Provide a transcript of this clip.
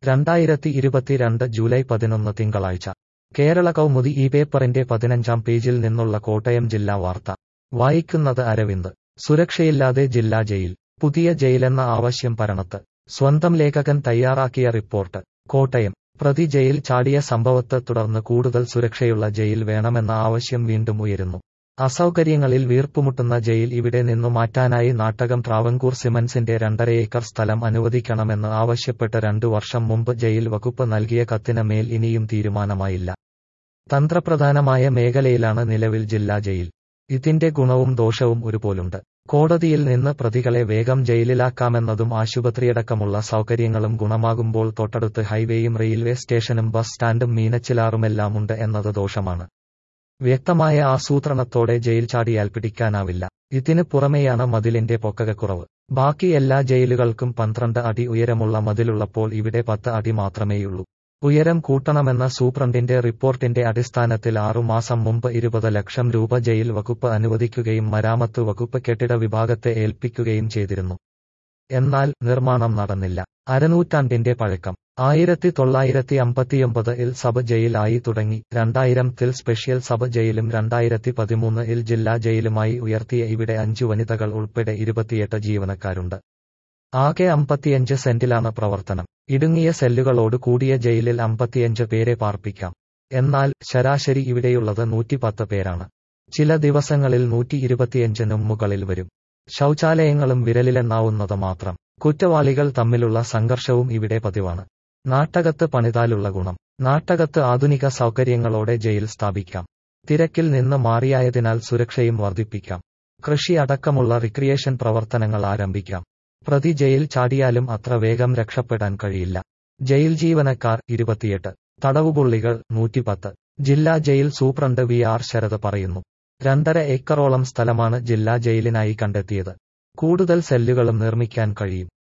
രണ്ടായിരത്തി ഇരുപത്തിരണ്ട് ജൂലൈ പതിനൊന്ന് തിങ്കളാഴ്ച കേരള കൗമുദി ഈ പേപ്പറിന്റെ പതിനഞ്ചാം പേജിൽ നിന്നുള്ള കോട്ടയം ജില്ലാ വാർത്ത വായിക്കുന്നത് അരവിന്ദ് സുരക്ഷയില്ലാതെ ജില്ലാ ജയിൽ പുതിയ ജയിലെന്ന ആവശ്യം പരണത്ത് സ്വന്തം ലേഖകൻ തയ്യാറാക്കിയ റിപ്പോർട്ട് കോട്ടയം പ്രതി ജയിൽ ചാടിയ സംഭവത്തെ തുടർന്ന് കൂടുതൽ സുരക്ഷയുള്ള ജയിൽ വേണമെന്ന ആവശ്യം വീണ്ടും ഉയരുന്നു അസൗകര്യങ്ങളിൽ വീർപ്പുമുട്ടുന്ന ജയിൽ ഇവിടെ നിന്നു മാറ്റാനായി നാട്ടകം ട്രാവൻകൂർ സിമൻസിന്റെ രണ്ടര ഏക്കർ സ്ഥലം അനുവദിക്കണമെന്ന് ആവശ്യപ്പെട്ട് രണ്ടു വർഷം മുമ്പ് ജയിൽ വകുപ്പ് നൽകിയ കത്തിന് മേൽ ഇനിയും തീരുമാനമായില്ല തന്ത്രപ്രധാനമായ മേഖലയിലാണ് നിലവിൽ ജില്ലാ ജയിൽ ഇതിന്റെ ഗുണവും ദോഷവും ഒരുപോലുണ്ട് കോടതിയിൽ നിന്ന് പ്രതികളെ വേഗം ജയിലിലാക്കാമെന്നതും ആശുപത്രിയടക്കമുള്ള സൗകര്യങ്ങളും ഗുണമാകുമ്പോൾ തൊട്ടടുത്ത് ഹൈവേയും റെയിൽവേ സ്റ്റേഷനും ബസ് സ്റ്റാൻഡും മീനച്ചിലാറുമെല്ലാമുണ്ട് എന്നത് ദോഷമാണ് വ്യക്തമായ ആസൂത്രണത്തോടെ ജയിൽ ചാടിയാൽ പിടിക്കാനാവില്ല ഇതിന് പുറമെയാണ് മതിലിന്റെ പൊക്കകക്കുറവ് ബാക്കി എല്ലാ ജയിലുകൾക്കും പന്ത്രണ്ട് അടി ഉയരമുള്ള മതിലുള്ളപ്പോൾ ഇവിടെ പത്ത് അടി മാത്രമേയുള്ളൂ ഉയരം കൂട്ടണമെന്ന സൂപ്രണ്ടിന്റെ റിപ്പോർട്ടിന്റെ അടിസ്ഥാനത്തിൽ ആറുമാസം മുമ്പ് ഇരുപത് ലക്ഷം രൂപ ജയിൽ വകുപ്പ് അനുവദിക്കുകയും മരാമത്ത് വകുപ്പ് കെട്ടിട വിഭാഗത്തെ ഏൽപ്പിക്കുകയും ചെയ്തിരുന്നു എന്നാൽ നിർമ്മാണം നടന്നില്ല അരനൂറ്റാണ്ടിന്റെ പഴക്കം ആയിരത്തി തൊള്ളായിരത്തി അമ്പത്തിയൊമ്പത് ഇൽ സബ് ജയിൽ ആയി തുടങ്ങി രണ്ടായിരം ത്തിൽ സ്പെഷ്യൽ സബ് ജയിലും രണ്ടായിരത്തി പതിമൂന്ന് ഇൽ ജില്ലാ ജയിലുമായി ഉയർത്തിയ ഇവിടെ അഞ്ചു വനിതകൾ ഉൾപ്പെടെ ഇരുപത്തിയെട്ട് ജീവനക്കാരുണ്ട് ആകെ അമ്പത്തിയഞ്ച് സെന്റിലാണ് പ്രവർത്തനം ഇടുങ്ങിയ സെല്ലുകളോട് കൂടിയ ജയിലിൽ അമ്പത്തിയഞ്ച് പേരെ പാർപ്പിക്കാം എന്നാൽ ശരാശരി ഇവിടെയുള്ളത് നൂറ്റിപ്പത്ത് പേരാണ് ചില ദിവസങ്ങളിൽ നൂറ്റി ഇരുപത്തിയഞ്ചിനും മുകളിൽ വരും ശൗചാലയങ്ങളും വിരലിലെണ്ണാവുന്നത് മാത്രം കുറ്റവാളികൾ തമ്മിലുള്ള സംഘർഷവും ഇവിടെ പതിവാണ് നാട്ടകത്ത് പണിതാലുള്ള ഗുണം നാട്ടകത്ത് ആധുനിക സൗകര്യങ്ങളോടെ ജയിൽ സ്ഥാപിക്കാം തിരക്കിൽ നിന്ന് മാറിയായതിനാൽ സുരക്ഷയും വർദ്ധിപ്പിക്കാം കൃഷി അടക്കമുള്ള റിക്രിയേഷൻ പ്രവർത്തനങ്ങൾ ആരംഭിക്കാം പ്രതി ജയിൽ ചാടിയാലും അത്ര വേഗം രക്ഷപ്പെടാൻ കഴിയില്ല ജയിൽ ജീവനക്കാർ ഇരുപത്തിയെട്ട് തടവുപുള്ളികൾ നൂറ്റിപ്പത്ത് ജില്ലാ jail superintendent V R Sarath പറയുന്നു രണ്ടര ഏക്കറോളം സ്ഥലമാണ് ജില്ലാ ജയിലിനായി കണ്ടെത്തിയത് കൂടുതൽ സെല്ലുകളും നിർമ്മിക്കാൻ കഴിയും